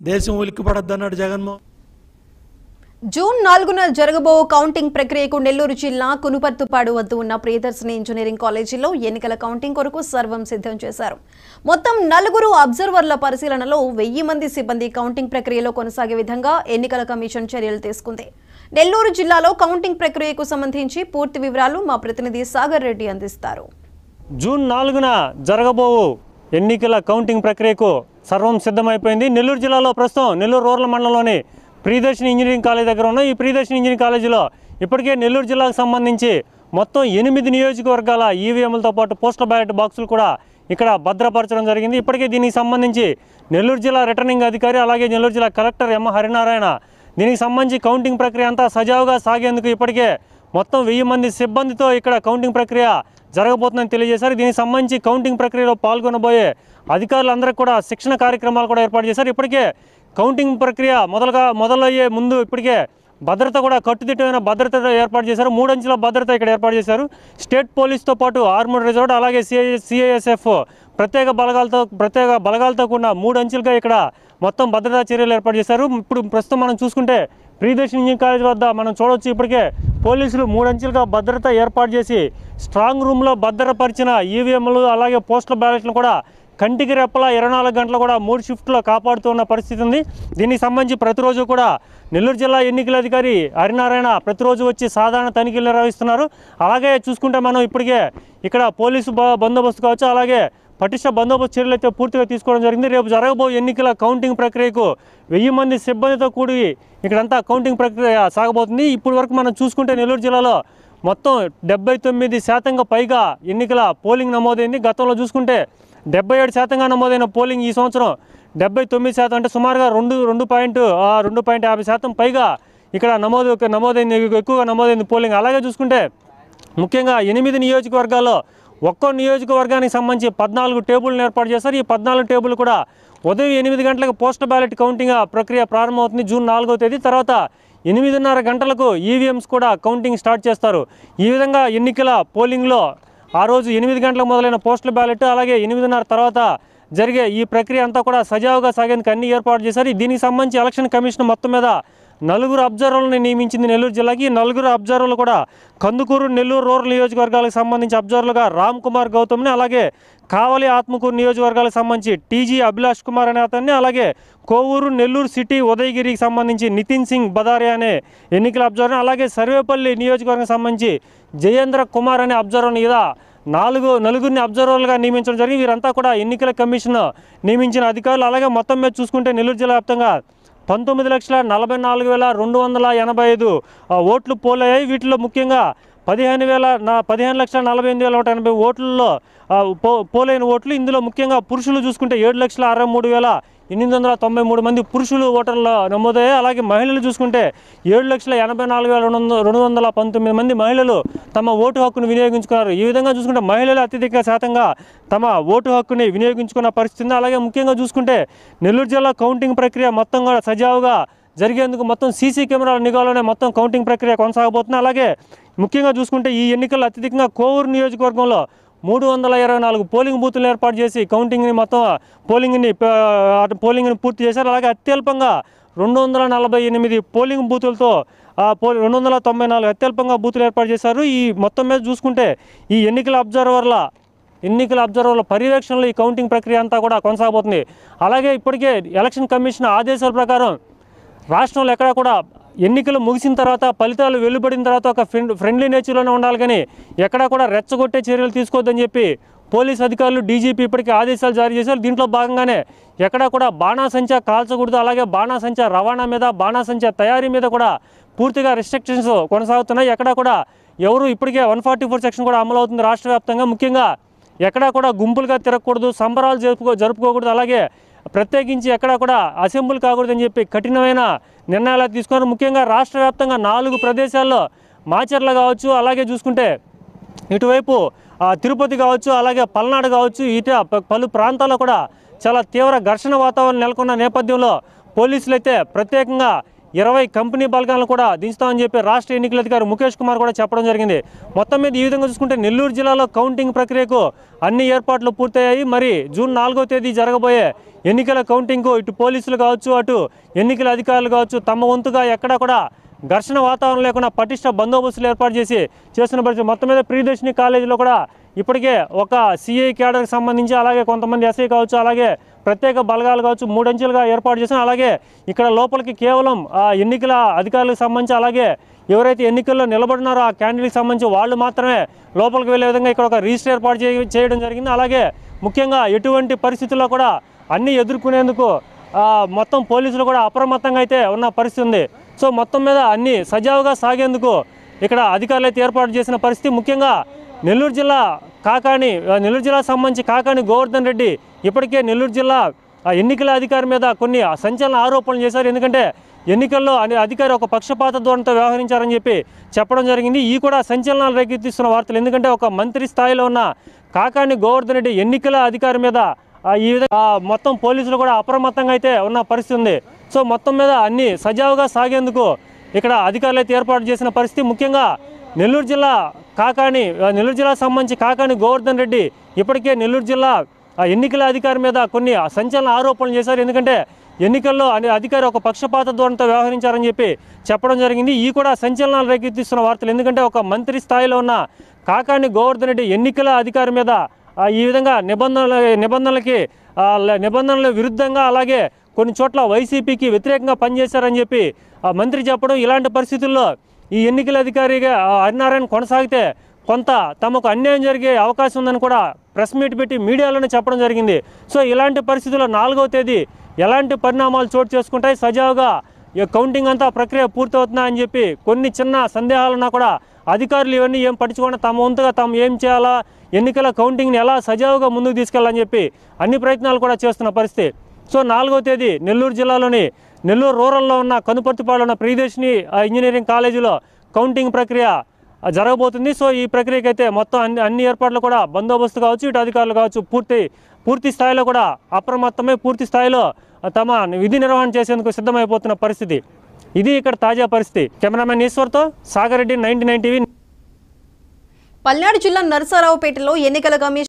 దేశం ఉలిక్కిపడద్దు అన్నాడు జగన్మోహన్ జూన్ నాలుగున జరగబో కౌంటింగ్ ప్రక్రియకు నెల్లూరు జిల్లా కునుపర్తుపాడు వద్ద ఉన్న ప్రియదర్శిని ఇంజనీరింగ్ కాలేజీలో ఎన్నికల కౌంటింగ్ కొరకు సర్వం సిద్ధం చేశారు మొత్తం నలుగురు అబ్జర్వర్ల పరిశీలనలో వెయ్యి మంది సిబ్బంది కౌంటింగ్ ప్రక్రియలో కొనసాగే విధంగా ఎన్నికల కమిషన్ చర్యలు తీసుకుంది నెల్లూరు జిల్లాలో కౌంటింగ్ ప్రక్రియకు సంబంధించి పూర్తి వివరాలు మా ప్రతినిధి సాగర్ రెడ్డి అందిస్తారు జూన్ నాలుగున జరగబోవు ఎన్నికల కౌంటింగ్ ప్రక్రియకు సర్వం సిద్ధమైపోయింది నెల్లూరు జిల్లాలో ప్రస్తుతం నెల్లూరు రూరల్ మండలంలోని ప్రియదర్శిని ఇంజనీరింగ్ కాలేజ్ దగ్గర ఉన్న ఈ ప్రియదర్శిని ఇంజనీరింగ్ కాలేజీలో ఇప్పటికే నెల్లూరు జిల్లాకు సంబంధించి మొత్తం ఎనిమిది నియోజకవర్గాల ఈవీఎంలతో పాటు పోస్టల్ బ్యాలెట్ బాక్సులు కూడా ఇక్కడ భద్రపరచడం జరిగింది ఇప్పటికే దీనికి సంబంధించి నెల్లూరు జిల్లా రిటర్నింగ్ అధికారి అలాగే నెల్లూరు జిల్లా కలెక్టర్ ఎం హరినారాయణ దీనికి సంబంధించి కౌంటింగ్ ప్రక్రియ అంతా సజావుగా సాగేందుకు ఇప్పటికే మొత్తం వెయ్యి మంది సిబ్బందితో ఇక్కడ కౌంటింగ్ ప్రక్రియ జరగబోతుందని తెలియజేశారు దీనికి సంబంధించి కౌంటింగ్ ప్రక్రియలో పాల్గొనబోయే అధికారులందరికీ కూడా శిక్షణ కార్యక్రమాలు కూడా ఏర్పాటు చేశారు ఇప్పటికే కౌంటింగ్ ప్రక్రియ మొదలుగా మొదలయ్యే ముందు ఇప్పటికే భద్రత కూడా కట్టుదిట్టమైన భద్రత ఏర్పాటు చేశారు మూడంచెల భద్రత ఇక్కడ ఏర్పాటు చేశారు స్టేట్ పోలీస్తో పాటు ఆర్మూడ్ రిజర్వ్ అలాగే సిఐ సిఐఎస్ఎఫ్ ప్రత్యేక బలగాలతో ప్రత్యేక బలగాలతో కూడిన మూడు అంచెలుగా ఇక్కడ మొత్తం భద్రతా చర్యలు ఏర్పాటు చేశారు ఇప్పుడు ప్రస్తుతం మనం చూసుకుంటే ప్రియదర్శిని ఇంజనీరింగ్ కాలేజ్ వద్ద మనం చూడవచ్చు ఇప్పటికే పోలీసులు మూడు అంచెలుగా భద్రత ఏర్పాటు చేసి స్ట్రాంగ్ రూమ్లో భద్రపరిచిన ఈవీఎంలు అలాగే పోస్టల్ బ్యాలెట్లను కూడా కంటికి రెప్పలా ఇరవై నాలుగు గంటలు కూడా మూడు షిఫ్ట్లో కాపాడుతున్న పరిస్థితి ఉంది దీనికి సంబంధించి ప్రతిరోజు కూడా నెల్లూరు జిల్లా ఎన్నికల అధికారి హరినారాయణ ప్రతిరోజు వచ్చి సాధారణ తనిఖీలు నిర్వహిస్తున్నారు అలాగే చూసుకుంటే మనం ఇప్పటికే ఇక్కడ పోలీసు బ- బందోబస్తు కావచ్చు అలాగే పటిష్ట బందోబస్తు చర్యలు అయితే పూర్తిగా తీసుకోవడం జరిగింది రేపు జరగబో ఎన్నికల కౌంటింగ్ ప్రక్రియకు వెయ్యి మంది సిబ్బందితో కూడి ఇక్కడంతా కౌంటింగ్ ప్రక్రియ సాగబోతుంది ఇప్పటి వరకు మనం చూసుకుంటే నెల్లూరు జిల్లాలో మొత్తం డెబ్బై తొమ్మిది శాతంగా పైగా ఎన్నికల పోలింగ్ నమోదైంది గతంలో చూసుకుంటే డెబ్బై ఏడు శాతంగా నమోదైన పోలింగ్ ఈ సంవత్సరం డెబ్బై తొమ్మిది శాతం అంటే సుమారుగా రెండు రెండు పాయింట్ ఆ, రెండు పాయింట్ యాభై శాతం పైగా ఇక్కడ నమోదు నమోదైంది ఎక్కువగా నమోదైంది పోలింగ్ అలాగే చూసుకుంటే ముఖ్యంగా ఎనిమిది నియోజకవర్గాల్లో ఒక్కో నియోజకవర్గానికి సంబంధించి పద్నాలుగు టేబుల్ని ఏర్పాటు చేశారు ఈ పద్నాలుగు టేబుల్ కూడా ఉదయం ఎనిమిది గంటలకు పోస్టల్ బ్యాలెట్ కౌంటింగ్ ప్రక్రియ ప్రారంభమవుతుంది జూన్ నాలుగో తేదీ తర్వాత ఎనిమిదిన్నర గంటలకు ఈవీఎంస్ కూడా కౌంటింగ్ స్టార్ట్ చేస్తారు ఈ విధంగా ఎన్నికల పోలింగ్లో ఆ రోజు ఎనిమిది గంటలకు మొదలైన పోస్టల్ బ్యాలెట్ అలాగే ఎనిమిదిన్నర తర్వాత జరిగే ఈ ప్రక్రియ అంతా కూడా సజావుగా సాగేందుకు అన్ని ఏర్పాటు చేశారు దీనికి సంబంధించి ఎలక్షన్ కమిషన్ మొత్తం మీద నలుగురు అబ్జర్వర్లను నియమించింది నెల్లూరు జిల్లాకి ఈ నలుగురు అబ్జర్వర్లు కూడా కందుకూరు నెల్లూరు రూరల్ నియోజకవర్గాలకు సంబంధించి అబ్జర్వర్లుగా రామ్ కుమార్ గౌతమ్ని అలాగే కావలి ఆత్మకూరు నియోజకవర్గాలకు సంబంధించి టీజీ అభిలాష్ కుమార్ అనే అతన్ని అలాగే కోవూరు నెల్లూరు సిటీ ఉదయగిరికి సంబంధించి నితిన్ సింగ్ బదారియా అనే ఎన్నికల అబ్జర్వర్ అలాగే సర్వేపల్లి నియోజకవర్గం సంబంధించి జయేంద్ర కుమార్ అనే అబ్జర్వర్ని ఇదా నాలుగు నలుగురిని అబ్జర్వర్లుగా నియమించడం జరిగింది వీరంతా కూడా ఎన్నికల కమిషన్ నియమించిన అధికారులు అలాగే మొత్తం మీద చూసుకుంటే నెల్లూరు జిల్లా వ్యాప్తంగా పంతొమ్మిది లక్షల నలభై నాలుగు వేల రెండు వందల ఎనభై ఐదు ఆ, ఓట్లు పోలయ్యాయి వీటిలో ముఖ్యంగా పదిహేను వేల నా పదిహేను లక్షల నలభై ఎనిమిది వేల నూట ఎనభై ఓట్లలో ఆ, పో పోలైన ఓట్లు ఇందులో ముఖ్యంగా పురుషులు చూసుకుంటే ఏడు లక్షల అరవై మూడు వేల ఎనిమిది వందల తొంభై మూడు మంది పురుషులు ఓటర్లు నమోదయ్యాయి అలాగే మహిళలు చూసుకుంటే ఏడు లక్షల ఎనభై నాలుగు వేల రెండు వందల రెండు వందల పంతొమ్మిది మంది మహిళలు తమ ఓటు హక్కును వినియోగించుకున్నారు ఈ విధంగా చూసుకుంటే మహిళలు అత్యధిక శాతంగా తమ ఓటు హక్కుని వినియోగించుకున్న పరిస్థితి ఉంది అలాగే ముఖ్యంగా చూసుకుంటే నెల్లూరు జిల్లా కౌంటింగ్ ప్రక్రియ మొత్తం కూడా సజావుగా జరిగేందుకు మొత్తం సీసీ కెమెరాల నిఘాలోనే మొత్తం కౌంటింగ్ ప్రక్రియ కొనసాగబోతుంది అలాగే ముఖ్యంగా చూసుకుంటే ఈ ఎన్నికల్లో అత్యధికంగా కోవూరు నియోజకవర్గంలో మూడు వందల ఇరవై నాలుగు పోలింగ్ బూతులు ఏర్పాటు చేసి కౌంటింగ్ని మొత్తం పోలింగ్ని ప- పోలింగ్ని పూర్తి చేశారు అలాగే అత్యల్పంగా రెండు వందల నలభై ఎనిమిది పోలింగ్ బూతులతో ఆ పో రెండు వందల తొంభై నాలుగు అత్యల్పంగా బూతులు ఏర్పాటు చేశారు ఈ మొత్తం మీద చూసుకుంటే ఈ ఎన్నికల అబ్జర్వర్ల ఎన్నికల అబ్జర్వర్ల పర్యవేక్షణలో ఈ కౌంటింగ్ ప్రక్రియ అంతా కూడా కొనసాగబోతుంది అలాగే ఇప్పటికే ఎలక్షన్ కమిషన్ ఆదేశాల ప్రకారం రాష్ట్రంలో ఎక్కడా కూడా ఎన్నికలు ముగిసిన తర్వాత ఫలితాలు వెలువడిన తర్వాత ఒక ఫ్రెండ్ ఫ్రెండ్లీ నేచర్లోనే ఉండాలి కానీ ఎక్కడా కూడా రెచ్చగొట్టే చర్యలు తీసుకోవద్దని చెప్పి పోలీస్ అధికారులు డీజీపీ ఇప్పటికే ఆదేశాలు జారీ చేశారు దీంట్లో భాగంగానే ఎక్కడా కూడా బాణాసంచా కాల్చకూడదు అలాగే బాణాసంచా రవాణా మీద బాణాసంచా తయారీ మీద కూడా పూర్తిగా రిస్ట్రిక్షన్స్ కొనసాగుతున్నాయి ఎక్కడా కూడా ఎవరు ఇప్పటికే వన్ ఫార్టీ ఫోర్ సెక్షన్ కూడా అమలు అవుతుంది రాష్ట్ర వ్యాప్తంగా ముఖ్యంగా ఎక్కడా కూడా గుంపులుగా తిరగకూడదు సంబరాలు జరుపుకో జరుపుకోకూడదు అలాగే ప్రత్యేకించి ఎక్కడా కూడా అసెంబ్లీ కాకూడదని చెప్పి కఠినమైన నిర్ణయాలు తీసుకున్నారు ముఖ్యంగా రాష్ట్ర వ్యాప్తంగా నాలుగు ప్రదేశాల్లో మాచర్ల కావచ్చు అలాగే చూసుకుంటే ఇటువైపు ఆ, తిరుపతి కావచ్చు అలాగే పల్నాడు కావచ్చు ఇటు ప- పలు ప్రాంతాల్లో కూడా చాలా తీవ్ర ఘర్షణ వాతావరణం నెలకొన్న నేపథ్యంలో పోలీసులు అయితే ప్రత్యేకంగా ఇరవై కంపెనీ బలగాలను కూడా దించుతామని చెప్పి రాష్ట్ర ఎన్నికల అధికారి ముఖేష్ కుమార్ కూడా చెప్పడం జరిగింది మొత్తం మీద ఈ విధంగా చూసుకుంటే నెల్లూరు జిల్లాలో కౌంటింగ్ ప్రక్రియకు అన్ని ఏర్పాట్లు పూర్తయ్యాయి మరి జూన్ నాలుగో తేదీ జరగబోయే ఎన్నికల కౌంటింగ్కు ఇటు పోలీసులు కావచ్చు అటు ఎన్నికల అధికారులు కావచ్చు తమ వంతుగా ఎక్కడా కూడా ఘర్షణ వాతావరణం లేకుండా పటిష్ట బందోబస్తులు ఏర్పాటు చేసి చేస్తున్న పరిస్థితి మొత్తం మీద ప్రియదర్శిని కాలేజీలో కూడా ఇప్పటికే ఒక సిఐ క్యాడర్కి సంబంధించి అలాగే కొంతమంది ఎస్ఐ కావచ్చు అలాగే ప్రత్యేక బలగాలు కావచ్చు మూడంచెలుగా ఏర్పాటు చేసిన అలాగే ఇక్కడ లోపలికి కేవలం ఆ ఎన్నికల అధికారులకు సంబంధించి అలాగే ఎవరైతే ఎన్నికల్లో నిలబడినారో ఆ క్యాండిడేట్కి సంబంధించి వాళ్ళు మాత్రమే లోపలికి వెళ్ళే విధంగా ఇక్కడ ఒక రిజిస్టర్ ఏర్పాటు చేయ- చేయడం జరిగింది అలాగే ముఖ్యంగా ఎటువంటి పరిస్థితుల్లో కూడా అన్నీ ఎదుర్కొనేందుకు ఆ, మొత్తం పోలీసులు కూడా అప్రమత్తంగా అయితే ఉన్న పరిస్థితి ఉంది సో మొత్తం మీద అన్ని సజావుగా సాగేందుకు ఇక్కడ అధికారులు అయితే ఏర్పాటు చేసిన పరిస్థితి ముఖ్యంగా నెల్లూరు జిల్లా కాకాని ఆ, నెల్లూరు జిల్లాకు సంబంధించి కాకాని గోవర్ధన్ రెడ్డి ఇప్పటికే నెల్లూరు జిల్లా ఆ ఎన్నికల అధికారి మీద కొన్ని సంచలన ఆరోపణలు చేశారు ఎందుకంటే ఎన్నికల్లో అనే అధికారి ఒక పక్షపాత ధోరణితో వ్యవహరించారని చెప్పి చెప్పడం జరిగింది ఈ కూడా సంచలనాలు రేకెత్తిస్తున్న వార్తలు ఎందుకంటే ఒక మంత్రి స్థాయిలో ఉన్న కాకాని గోవర్ధన్ రెడ్డి ఎన్నికల అధికారి మీద ఆ, ఈ విధంగా ఆ, మొత్తం పోలీసులు కూడా అప్రమత్తంగా అయితే ఉన్న పరిస్థితి ఉంది సో మొత్తం మీద అన్ని సజావుగా సాగేందుకు ఇక్కడ అధికారులు అయితే ఏర్పాటు చేసిన పరిస్థితి ముఖ్యంగా నెల్లూరు జిల్లా కాకాని ఆ, నెల్లూరు జిల్లాకు సంబంధించి కాకాని గోవర్ధన్ రెడ్డి ఇప్పటికే నెల్లూరు జిల్లా ఆ ఎన్నికల అధికారి మీద కొన్ని సంచలన ఆరోపణలు చేశారు ఎందుకంటే ఎన్నికల్లో అనే అధికారి ఒక పక్షపాత ధోరణితో వ్యవహరించారని చెప్పి చెప్పడం జరిగింది ఈ కూడా సంచలనాలు రేకెత్తిస్తున్న వార్తలు ఎందుకంటే ఒక మంత్రి స్థాయిలో ఉన్న కాకాని గోవర్ధన్ రెడ్డి ఎన్నికల అధికారి మీద ఆ, ఈ విధంగా నిబంధనల నిబంధనలకి ఆ, ల- నిబంధనల విరుద్ధంగా అలాగే కొన్ని చోట్ల వైసీపీకి వ్యతిరేకంగా పనిచేశారని చెప్పి ఆ మంత్రి చెప్పడం ఇలాంటి పరిస్థితుల్లో ఈ ఎన్నికల అధికారిగా ఆ, హరినారాయణ కొనసాగితే కొంత తమకు అన్యాయం జరిగే అవకాశం ఉందని కూడా ప్రెస్ మీట్ పెట్టి మీడియాలోనే చెప్పడం జరిగింది సో ఇలాంటి పరిస్థితుల్లో నాలుగవ తేదీ ఎలాంటి పరిణామాలు చోటు చేసుకుంటాయి సజావుగా ఈ కౌంటింగ్ అంతా ప్రక్రియ పూర్తవుతుందా అని చెప్పి కొన్ని చిన్న సందేహాలున్నా కూడా అధికారులు ఇవన్నీ ఏం పట్టించుకోకుండా తమ వంతుగా తాము ఏం చేయాలా ఎన్నికల కౌంటింగ్ని ఎలా సజావుగా ముందుకు తీసుకెళ్ళాలని చెప్పి అన్ని ప్రయత్నాలు కూడా చేస్తున్న పరిస్థితి సో నాలుగో తేదీ నెల్లూరు జిల్లాలోని నెల్లూరు రూరల్లో ఉన్న కనుపర్తిపాడులో ఉన్న ప్రియదర్శిని ఆ, ఇంజనీరింగ్ కాలేజీలో కౌంటింగ్ ప్రక్రియ ఆ, జరగబోతుంది సో ఈ ప్రక్రియకి అయితే మొత్తం అన్ని అన్ని ఏర్పాట్లు కూడా బందోబస్తు కావచ్చు ఇటు అధికారులు కావచ్చు పూర్తి పూర్తి స్థాయిలో కూడా అప్రమత్తమై పూర్తి స్థాయిలో ఆ, తమ విధి నిర్వహణ చేసేందుకు సిద్ధమైపోతున్న పరిస్థితి ఇది ఇక్కడ తాజా పరిస్థితి కెమెరామెన్ ఈశ్వర్తో Sagar Reddy ninety nine TV Palnadu జిల్లా నరసరావుపేటలో ఎన్నికల కమిషన్